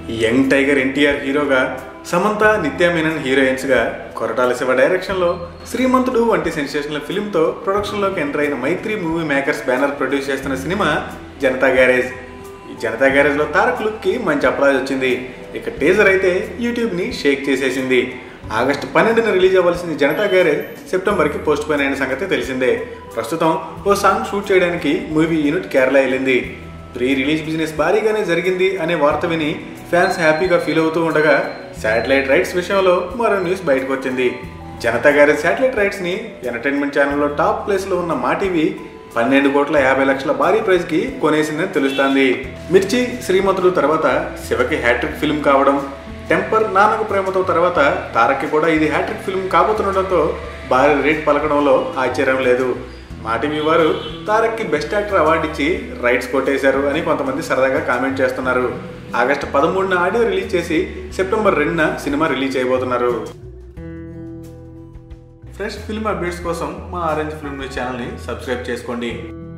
young tiger NTR హీరోగా సమంత నిత్యా మేనన్ హీరోయిన్స్గా కొరటాల శివ డైరెక్షన్లో శ్రీమంతుడు వంటి సెన్సేషనల్ ఫిల్మ్తో ప్రొడక్షన్లోకి ఎంటర్ అయిన Mythri movie makers banner produce చేస్తున్న సినిమా జనతా గ్యారేజ్ ఈ జనతా గ్యారేజ్లో తారక్ లుక్కి మంచి అప్లాజ్ వచ్చింది ఇక టీజర్ అయితే యూట్యూబ్ని షేక్ చేసేసింది ఆగస్టు పన్నెండున రిలీజ్ అవ్వాల్సిన జనతా గ్యారేజ్ సెప్టెంబర్కి పోస్ట్ పోయిన అయిన సంగతి తెలిసిందే ప్రస్తుతం ఓ సాంగ్ షూట్ చేయడానికి మూవీ యూనిట్ కేరళ వెళ్ళింది ప్రీ రిలీజ్ బిజినెస్ భారీగానే జరిగింది అనే వార్త విని ఫ్యాన్స్ హ్యాపీగా ఫీల్ అవుతూ ఉండగా శాటిలైట్ రైట్స్ విషయంలో మరో న్యూస్ బయటకు వచ్చింది జనతా గ్యారేజ్ శాటిలైట్ రైట్స్ని ఎంటర్టైన్మెంట్ ఛానల్లో టాప్ ప్లేస్లో ఉన్న మా టీవీ పన్నెండు కోట్ల యాభై లక్షల భారీ ప్రైజ్కి కొనేసిందని తెలుస్తోంది మిర్చి శ్రీమంతుడు తర్వాత శివకి హ్యాట్రిక్ ఫిల్మ్ కావడం టెంపర్ నాన్నకు ప్రేమతో తర్వాత తారక్కి కూడా ఇది హ్యాట్రిక్ ఫిల్మ్ కాబోతుండటంతో భారీ రేట్ పలకడంలో ఆశ్చర్యం లేదు మా టీవీ వారు తారక్కి బెస్ట్ యాక్టర్ అవార్డు ఇచ్చి రైట్స్ కొట్టేశారు అని కొంతమంది సరదాగా కామెంట్ చేస్తున్నారు ఆగస్టు పదమూడున ఆడియో రిలీజ్ చేసి సెప్టెంబర్ రెండున సినిమా రిలీజ్ చేయబోతున్నారు ఫ్రెష్ ఫిల్మ్ అప్డేట్స్ కోసం మా ఆరెంజ్ ఫిల్మ్ న్యూస్ ఛానల్ని సబ్స్క్రైబ్ చేసుకోండి